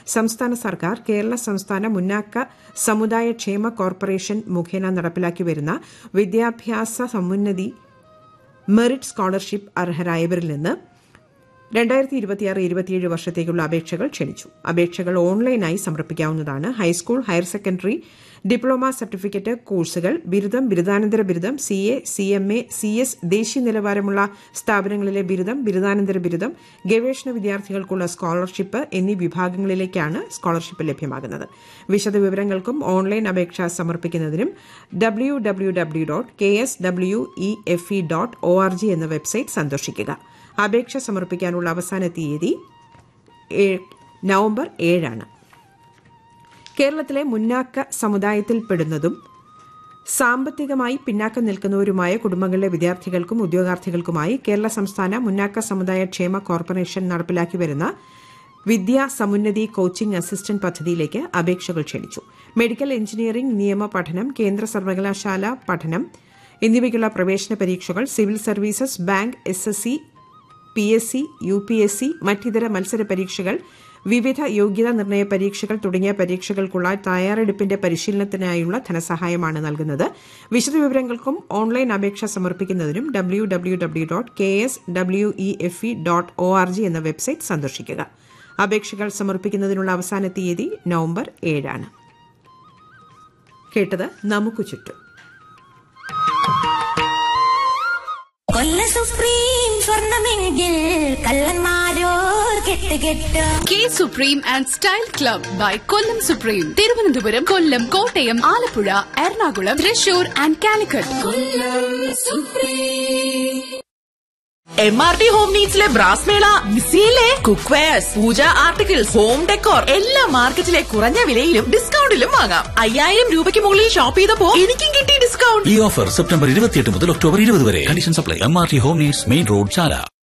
സംസ്ഥാന സർക്കാർ കേരള സംസ്ഥാന മുന്നാക്ക സമുദായ ക്ഷേമ കോർപ്പറേഷൻ മുഖേന നടപ്പിലാക്കി വരുന്ന വിദ്യാഭ്യാസ സമുന്നതി മെറിറ്റ് സ്കോളർഷിപ്പ് അർഹരായവരിൽ നിന്ന് രണ്ടായിരത്തി ഇരുപത്തിയാറ് ഇരുപത്തിയേഴ് വർഷത്തേക്കുള്ള അപേക്ഷകൾ ക്ഷണിച്ചു അപേക്ഷകൾ ഓൺലൈനായി സമർപ്പിക്കാവുന്നതാണ് high school higher secondary diploma certificate കോഴ്സുകൾ ബിരുദം ബിരുദാനന്തര ബിരുദം C A C M A C S ദേശീയ നിലവാരമുള്ള സ്ഥാപനങ്ങളിലെ ബിരുദം ബിരുദാനന്തര ബിരുദം ഗവേഷണ വിദ്യാർത്ഥികൾക്കുള്ള സ്കോളർഷിപ്പ് എന്നീ വിഭാഗങ്ങളിലേക്കാണ് സ്കോളർഷിപ്പ് ലഭ്യമാകുന്നത് വിശദവിവരങ്ങൾക്കും ഓൺലൈൻ അപേക്ഷ സമർപ്പിക്കുന്നതിനും W W W dot K S W E F E dot O R G എന്ന വെബ്സൈറ്റ് സന്ദർശിക്കുക അപേക്ഷ സമർപ്പിക്കാനുള്ള അവസാന തീയതി നവംബർ ഏഴാണ് കേരളത്തിലെ മുന്നാക്ക സമുദായത്തിൽപ്പെടുന്നതും സാമ്പത്തികമായി പിന്നാക്കം നിൽക്കുന്നവരുമായ കുടുംബങ്ങളിലെ വിദ്യാർത്ഥികൾക്കും ഉദ്യോഗാർത്ഥികൾക്കുമായി കേരള സംസ്ഥാന മുന്നാക്ക സമുദായ ക്ഷേമ കോർപ്പറേഷൻ നടപ്പിലാക്കി വരുന്ന വിദ്യാ സമുന്നതി കോച്ചിംഗ് അസിസ്റ്റന്റ് പദ്ധതിയിലേക്ക് അപേക്ഷകൾ ക്ഷണിച്ചു മെഡിക്കൽ എഞ്ചിനീയറിംഗ് നിയമ പഠനം കേന്ദ്ര സർവകലാശാല പഠനം എന്നിവയ്ക്കുള്ള പ്രവേശന പരീക്ഷകൾ civil services bank S S C P S C U P S C മറ്റിതര മത്സര പരീക്ഷകൾ വിവിധ യോഗ്യതാ നിർണയ പരീക്ഷകൾ തുടങ്ങിയ പരീക്ഷകൾക്കുള്ള തയ്യാറെടുപ്പിന്റെ പരിശീലനത്തിനായുള്ള ധനസഹായമാണ് നൽകുന്നത് വിശദവിവരങ്ങൾക്കും ഓൺലൈൻ അപേക്ഷ സമർപ്പിക്കുന്നതിനും W W W dot K S W E F E dot O R G എന്ന വെബ്സൈറ്റ് സന്ദർശിക്കുക അപേക്ഷകൾ സമർപ്പിക്കുന്നതിനുള്ള അവസാന തീയതി നവംബർ ഏഴാണ് കേട്ടത് നമുക്ക് ചുറ്റും കൊല്ല സുപ്രീം സ്വർണമെങ്കിൽ കള്ളന്മാരോർ കെട്ട് കെട്ട് കെ supreme and style club by Kollam supreme Thiruvananthapuram Kollam Kottayam Alappuzha Ernakulam Thrissur and Calicut M R T home നീഡ്സിലെ ബ്രാസ് മേള മിസിയിലെ cook wares pooja articles home decor എല്ലാ മാർക്കറ്റിലെ കുറഞ്ഞ വിലയിലും ഡിസ്കൗണ്ടിലും വാങ്ങാം അയ്യായിരം രൂപയ്ക്ക് മുകളിൽ ഷോപ്പ് ചെയ്തപ്പോ എനിക്കും കിട്ടി ഡിസ്കൗണ്ട് ഈ ഓഫർ സെപ്റ്റംബർ ഇരുപത്തിയെട്ട് മുതൽ ഒക്ടോബർ ഇരുപത് വരെ condition supply M R T home needs main road ചാല